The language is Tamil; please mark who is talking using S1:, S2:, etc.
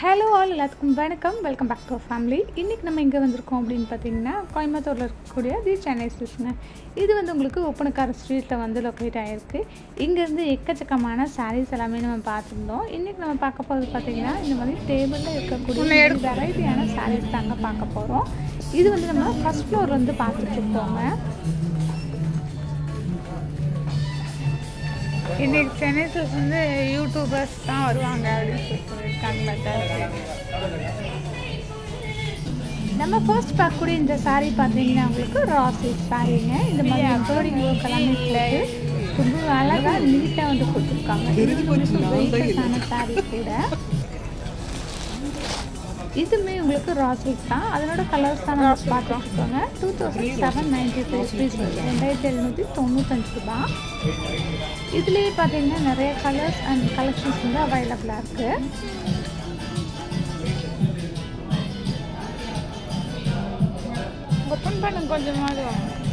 S1: ஹலோ ஆல் எல்லாத்துக்கும் வணக்கம் வெல்கம் பேக் டு ஃபேமிலி இன்றைக்கி நம்ம எங்கே வந்திருக்கோம் அப்படின்னு பார்த்தீங்கன்னா கோயம்புத்தூரில் இருக்கக்கூடிய தி சென்னை ஸ்டேஷனு இது வந்து உங்களுக்கு ஒப்பனக்கார ஸ்ட்ரீட்டில் வந்து லொக்கேட் ஆகிருக்கு இங்கேருந்து எக்கச்சக்கமான சாரீஸ் எல்லாமே நம்ம பார்த்துருந்தோம் இன்றைக்கி நம்ம பார்க்க போகிறது பார்த்தீங்கன்னா இந்த மாதிரி டேபிளில் இருக்கக்கூடிய வெரைட்டியான சாரீஸ் தாங்க பார்க்க போகிறோம் இது வந்து நம்ம ஃபஸ்ட் ஃப்ளோர் வந்து பார்த்துட்ருக்கோங்க இன்னைக்கு சென்னை சில்க்ஸ் வந்து யூடியூபர்ஸ் தான் வருவாங்க அப்படின்னு சொல்லி சொல்லியிருக்காங்க நம்ம ஃபர்ஸ்ட் பார்க்கக்கூடிய இந்த saree பார்த்தீங்கன்னா உங்களுக்கு ரா சில்க் சாரீங்க இந்த மாதிரி எம்ப்ராய்டிங் ஒர்க் எல்லாமே போட்டு ரொம்ப அழகாக நீட்டாக வந்து கொடுத்துருக்காங்க இது உங்களுக்கு வெயிட்டான saree கூட இதுவுமே உங்களுக்கு ரா சில்க் தான் அதனோட கலர்ஸ் தான் நம்ம பார்த்துருக்கோங்க two thousand seven ninety five rupees ரெண்டாயிரத்தி எழுநூற்றி தொண்ணூத்தஞ்சு ரூபா இதுலேயே பார்த்தீங்கன்னா நிறைய கலர்ஸ் அண்ட் கலெக்ஷன்ஸ் வந்து அவைலபிளாக இருக்குது ஓப்பன் பண்ணுங்க கொஞ்சமாவது